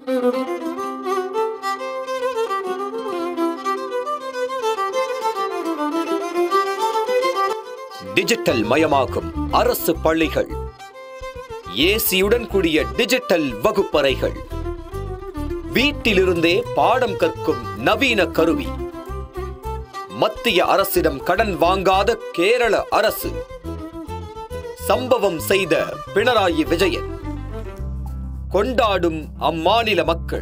digital மயமாகும் அரசு பள்ளிகள் ஏசியுடன் கூடிய டிஜிட்டல் வகுப்பறைகள் வீட்டிலிருந்தே பாடம் கற்கும் நவீன கருவி மத்திய அரசிடம் கடன் வாங்காத கேரள அரசு சம்பவம் செய்த பினராயி விஜயன் கொண்டாடும் அம்மாநில மக்கள்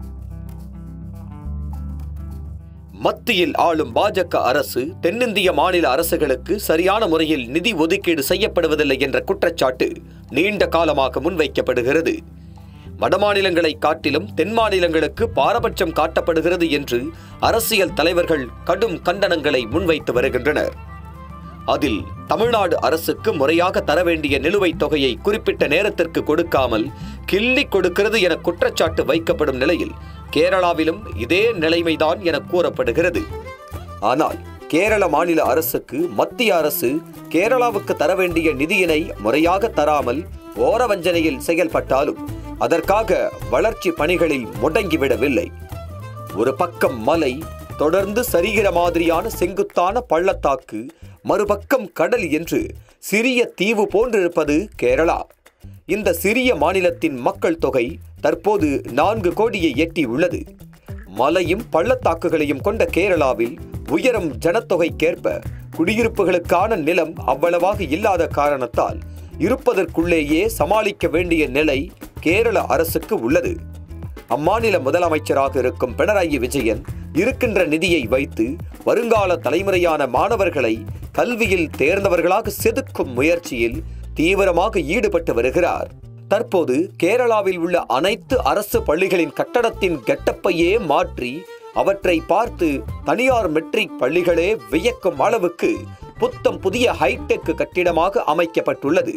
மத்தியில் ஆளும் பாஜக அரசு தென்னிந்திய மாநில அரசுகளுக்கு சரியான முறையில் நிதி ஒதுக்கீடு செய்யப்படுவதில்லை என்ற குற்றச்சாட்டு நீண்ட காலமாக முன்வைக்கப்படுகிறது வடமாநிலங்களை காட்டிலும் தென் மாநிலங்களுக்கு பாரபட்சம் காட்டப்படுகிறது என்று அரசியல் தலைவர்கள் கடும் கண்டனங்களை முன்வைத்து வருகின்றனர் அதில் தமிழ்நாடு அரசுக்கு முறையாக தர வேண்டிய நிலுவைத் தொகையை குறிப்பிட்ட நேரத்திற்கு கொடுக்காமல் கிள்ளி கொடுக்கிறது என குற்றச்சாட்டு வைக்கப்படும் நிலையில் கேரளாவிலும் இதே நிலைமைதான் என கூறப்படுகிறது ஆனால் கேரள மாநில அரசுக்கு மத்திய அரசு கேரளாவுக்கு தர வேண்டிய நிதியினை முறையாக தராமல் ஓரவஞ்சனையில் செயல்பட்டாலும் அதற்காக வளர்ச்சி பணிகளில் முடங்கிவிடவில்லை ஒரு பக்கம் மலை தொடர்ந்து சரிகிற மாதிரியான செங்குத்தான பள்ளத்தாக்கு மறுபக்கம் கடல் என்று சிறிய தீவு போன்றிருப்பது கேரளா இந்த சிறிய மாநிலத்தின் மக்கள் தொகை தற்போது நான்கு கோடியை எட்டி உள்ளது மலையும் பள்ளத்தாக்குகளையும் கொண்ட கேரளாவில் உயரும் ஜனத்தொகைக்கேற்ப குடியிருப்புகளுக்கான நிலம் அவ்வளவாக இல்லாத காரணத்தால் இருப்பதற்குள்ளேயே சமாளிக்க வேண்டிய நிலை கேரள அரசுக்கு உள்ளது அம்மாநில முதலமைச்சராக இருக்கும் பினராயி விஜயன் இருக்கின்ற நிதியை வைத்து வருங்கால தலைமுறையான மாணவர்களை கல்வியில் தேர்ந்தவர்களாக செதுக்கும் முயற்சியில் தீவிரமாக ஈடுபட்டு வருகிறார் தற்போது கேரளாவில் உள்ள அனைத்து அரசு பள்ளிகளின் கட்டடத்தின் கெட்டப்பையே மாற்றி அவற்றை பார்த்து தனியார் மெட்ரிக் பள்ளிகளே வியக்கும் அளவுக்கு புத்தம் புதிய ஹைடெக் கட்டிடமாக அமைக்கப்பட்டுள்ளது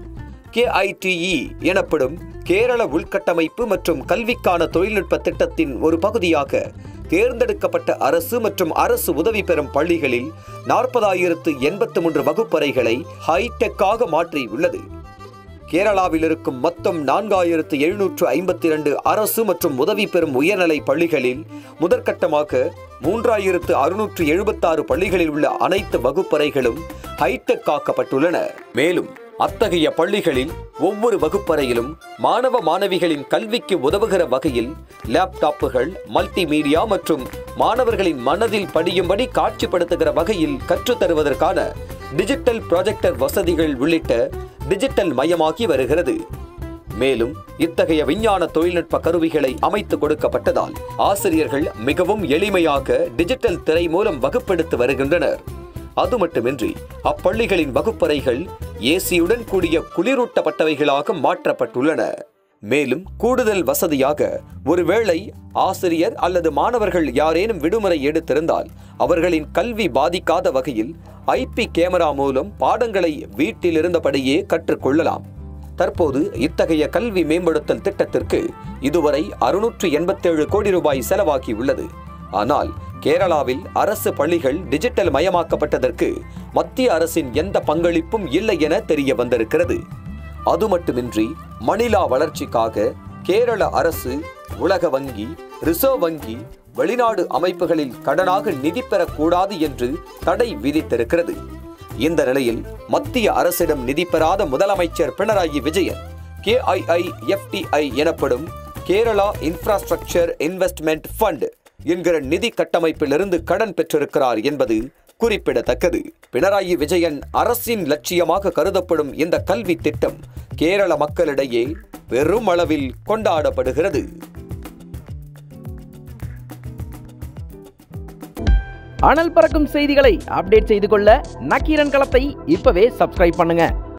கேஐடிஇ எனப்படும் கேரள உள்கட்டமைப்பு மற்றும் கல்விக்கான தொழில்நுட்ப திட்டத்தின் ஒரு பகுதியாக தேர்ந்தெடுக்கப்பட்ட அரசு மற்றும் அரசு உதவி பெறும் பள்ளிகளில் நாற்பதாயிரத்து எண்பத்து மூன்று வகுப்பறைகளை ஹைடெக்காக மாற்றியுள்ளது கேரளாவில் இருக்கும் மொத்தம் நான்காயிரத்து எழுநூற்று ஐம்பத்தி இரண்டு அரசு மற்றும் உதவி பெறும் உயர்நிலை பள்ளிகளில் முதற்கட்டமாக மூன்றாயிரத்து அறுநூற்று எழுபத்தாறு பள்ளிகளில் உள்ள அனைத்து வகுப்பறைகளும் ஹைடெக் ஆக்கப்பட்டுள்ளன மேலும் அத்தகைய பள்ளிகளில் ஒவ்வொரு வகுப்பறையிலும் மாணவ மாணவிகளின் கல்விக்கு உதவுகிற வகையில் லேப்டாப்புகள் மல்டிமீடியா மற்றும் மாணவர்களின் மனதில் படியும்படி காட்சிப்படுத்துகிற வகையில் கற்றுத் தருவதற்கான டிஜிட்டல் ப்ராஜெக்டர் வசதிகள் உள்ளிட்ட டிஜிட்டல் மயமாகி வருகிறது மேலும் இத்தகைய விஞ்ஞான தொழில்நுட்ப கருவிகளை அமைத்து கொடுக்கப்பட்டதால் ஆசிரியர்கள் மிகவும் எளிமையாக டிஜிட்டல் திரை மூலம் வகுப்பெடுத்து வருகின்றனர் அது மட்டுமின்றி அப்பள்ளிகளின் வகுப்பறைகள் ஏசியுடன் கூடிய குளிரூட்டப்பட்டவைகளாக மாற்றப்பட்டுள்ளன மேலும் கூடுதல் வசதியாக ஒருவேளை ஆசிரியர் அல்லது மாணவர்கள் யாரேனும் விடுமுறை எடுத்திருந்தால் அவர்களின் கல்வி பாதிக்காத வகையில் ஐபி கேமரா மூலம் பாடங்களை வீட்டில் இருந்தபடியே கற்றுக்கொள்ளலாம் தற்போது இத்தகைய கல்வி மேம்படுத்தல் திட்டத்திற்கு இதுவரை அறுநூற்று எண்பத்தேழு கோடி ரூபாய் செலவாகியுள்ளது ஆனால் கேரளாவில் அரசு பள்ளிகள் டிஜிட்டல் மயமாக்கப்பட்டதற்கு மத்திய அரசின் எந்த பங்களிப்பும் இல்லை என தெரிய வந்திருக்கிறது அது மட்டுமின்றி மணிலா வளர்ச்சிக்காக கேரள அரசு உலக வங்கி ரிசர்வ் வங்கி வெளிநாடு அமைப்புகளில் கடனாக நிதி பெறக்கூடாது என்று தடை விதித்திருக்கிறது இந்த நிலையில் மத்திய அரசிடம் நிதி பெறாத முதலமைச்சர் பினராயி விஜயன் கேஐஐ எஃப்டிஐ எனப்படும் கேரளா இன்ஃப்ராஸ்ட்ரக்சர் இன்வெஸ்ட்மெண்ட் ஃபண்ட் என்கிற நிதி கட்டமைப்பிலிருந்து கடன் பெற்றிருக்கிறார் என்பது குறிப்பிடத்தக்கது பினராயி விஜயன் அரசின் லட்சியமாக கருதப்படும் இந்த கல்வி திட்டம் கேரள மக்களிடையே பெரும் அளவில் கொண்டாடப்படுகிறது அனல் பறக்கும் செய்திகளை அப்டேட் செய்து கொள்ள நக்கீரன் களத்தை இப்பவே சப்ஸ்கிரைப் பண்ணுங்க